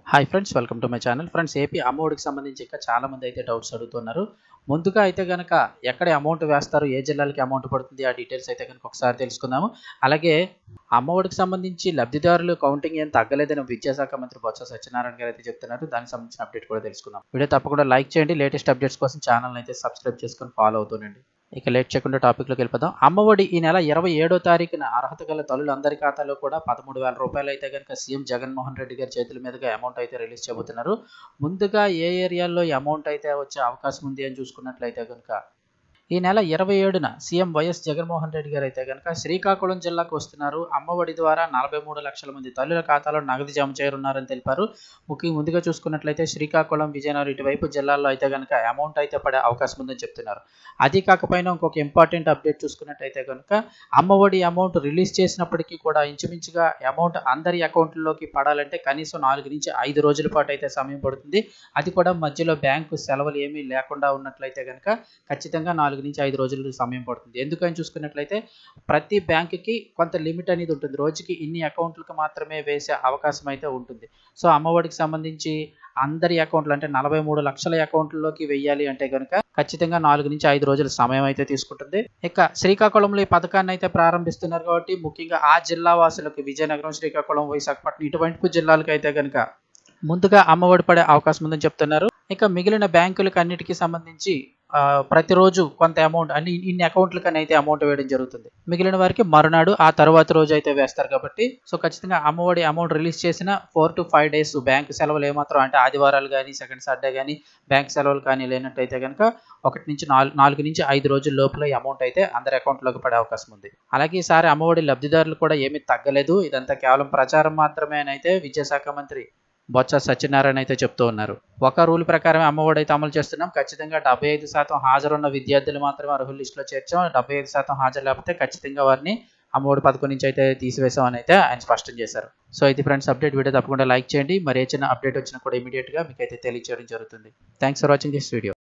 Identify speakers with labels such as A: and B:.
A: hi friends welcome to my channel friends AP అమ్మఒడికి సంబంధించి ఇంకా చాలా మంది అయితే డౌట్స్ అడుగుతున్నారు ముందుగా అయితే కనుక ఎక్కడ అమౌంట్ వేస్తారు ఏ జిల్లాలకి అమౌంట్ పడుతుంది ఆ డీటెయిల్స్ అయితే కనుక ఒకసారి తెలుసుకుందాము అలాగే అమ్మఒడికి సంబంధించి లబ్ధిదారులు కౌంటింగ్ ఏం తగ్గలేదని విద్యాశాఖ మంత్రి బొత్స సత్యనారాయణ గారు అయితే చెప్తున్నారు దానికి సంబంధించిన అప్డేట్ కూడా తెలుసుకుందాం వీడియో తప్పకుండా లైక్ చేయండి లేటెస్ట్ అప్డేట్స్ కోసం ఛానల్ అయితే సబ్స్క్రైబ్ చేసుకొని ఫాలో అవుతుండండి ఇక లేట్ చేయకుండా టాపిక్లోకి వెళ్ళిపోదాం అమ్మఒడి ఈ నెల ఇరవై ఏడో తారీఖున అర్హత గల తల్లులందరి ఖాతాలో కూడా పదమూడు వేల రూపాయలు అయితే కనుక సీఎం జగన్మోహన్ రెడ్డి గారి చేతుల మీదుగా అమౌంట్ అయితే రిలీజ్ చేయబోతున్నారు ముందుగా ఏ ఏరియాల్లో ఈ అమౌంట్ అయితే వచ్చే అవకాశం ఉంది అని చూసుకున్నట్లయితే కనుక ఈ నెల ఇరవై ఏడున సీఎం వైఎస్ జగన్మోహన్ రెడ్డి గారు అయితే కనుక శ్రీకాకుళం జిల్లాకు వస్తున్నారు అమ్మఒడి ద్వారా నలభై మూడు లక్షల మంది తల్లుల ఖాతాలో నగదు జమ చేయనున్నారని తెలిపారు ముఖ్యంగా ముందుగా చూసుకున్నట్లయితే శ్రీకాకుళం విజయనగరం ఇటువైపు జిల్లాల్లో అయితే కనుక అమౌంట్ అయితే పడే అవకాశం ఉందని చెప్తున్నారు అది కాకపోయినా ఇంకొక ఇంపార్టెంట్ అప్డేట్ చూసుకున్నట్టయితే కనుక అమ్మఒడి అమౌంట్ రిలీజ్ చేసినప్పటికీ కూడా ఇంచుమించుగా అమౌంట్ అందరి అకౌంట్లోకి పడాలంటే కనీసం నాలుగు నుంచి ఐదు రోజుల పాటు అయితే సమయం పడుతుంది అది కూడా మధ్యలో బ్యాంకు సెలవులు ఏమీ లేకుండా ఉన్నట్లయితే కనుక ఖచ్చితంగా నాలుగు నుంచి ఐదు రోజులు సమయం పడుతుంది ఎందుకని చూసుకున్నట్లయితే ప్రతి బ్యాంకుకి కొంత లిమిట్ అనేది ఉంటుంది రోజుకి ఇన్ని అకౌంట్లకు మాత్రమే వేసే అవకాశం అయితే ఉంటుంది సో అమ్మఒడికి సంబంధించి అందరి అకౌంట్లు అంటే నలభై మూడు లక్షల అకౌంట్లలోకి వెయ్యాలి అంటే కనుక ఖచ్చితంగా నాలుగు నుంచి ఐదు రోజుల సమయం అయితే తీసుకుంటుంది ఇక శ్రీకాకుళంలో ఈ పథకాన్ని అయితే ప్రారంభిస్తున్నారు కాబట్టి ముఖ్యంగా ఆ జిల్లా వాసులకు విజయనగరం శ్రీకాకుళం విశాఖపట్నం ఇటువంటి జిల్లాలకు అయితే కనుక ముందుగా అమ్మఒడి పడే అవకాశం ఉందని చెప్తున్నారు ఇక మిగిలిన బ్యాంకులకు అన్నిటికీ సంబంధించి ప్రతిరోజు కొంత అమౌంట్ అన్ని ఇన్ని అకౌంట్లకని అయితే అమౌంట్ వేయడం జరుగుతుంది మిగిలిన వారికి మరునాడు ఆ తర్వాత రోజు అయితే వేస్తారు కాబట్టి సో ఖచ్చితంగా అమ్మఒడి అమౌంట్ రిలీజ్ చేసిన four to five days bank సెలవులు ఏమాత్రం అంటే ఆదివారాలు కానీ సెకండ్ సాటర్డే కానీ బ్యాంక్ సెలవులు కానీ లేనట్టయితే కనుక ఒకటి నుంచి నాలుగు నాలుగు నుంచి ఐదు రోజుల లోపల ఈ అమౌంట్ అయితే అందరి అకౌంట్లోకి పడే అవకాశం ఉంది అలాగే ఈసారి అమ్మఒడి లబ్ధిదారులు కూడా ఏమీ తగ్గలేదు ఇదంతా కేవలం ప్రచారం మాత్రమే అని అయితే విద్యాశాఖ మంత్రి బొత్స సత్యనారాయణ అయితే చెప్తూ ఉన్నారు ఒక రూల్ ప్రకారం అమ్మఒడి అయితే అమలు చేస్తున్నాం ఖచ్చితంగా డెబ్బై ఐదు శాతం హాజరున్న విద్యార్థులు మాత్రమే అర్హుల లిస్టులో చేర్చాం డెబ్బై ఐదు శాతం హాజరు లేకపోతే ఖచ్చితంగా వారిని అమ్మఒడి పథకం నుంచి అయితే తీసివేసామని అయితే ఆయన స్పష్టం చేశారు సో ఇది ఫ్రెండ్స్ అప్డేట్ వీడియో తప్పకుండా లైక్ చేయండి మరి ఏ చిన్న అప్డేట్ వచ్చినా కూడా ఇమీడియట్గా మీకు అయితే తెలియజేయడం జరుగుతుంది thanks for watching this video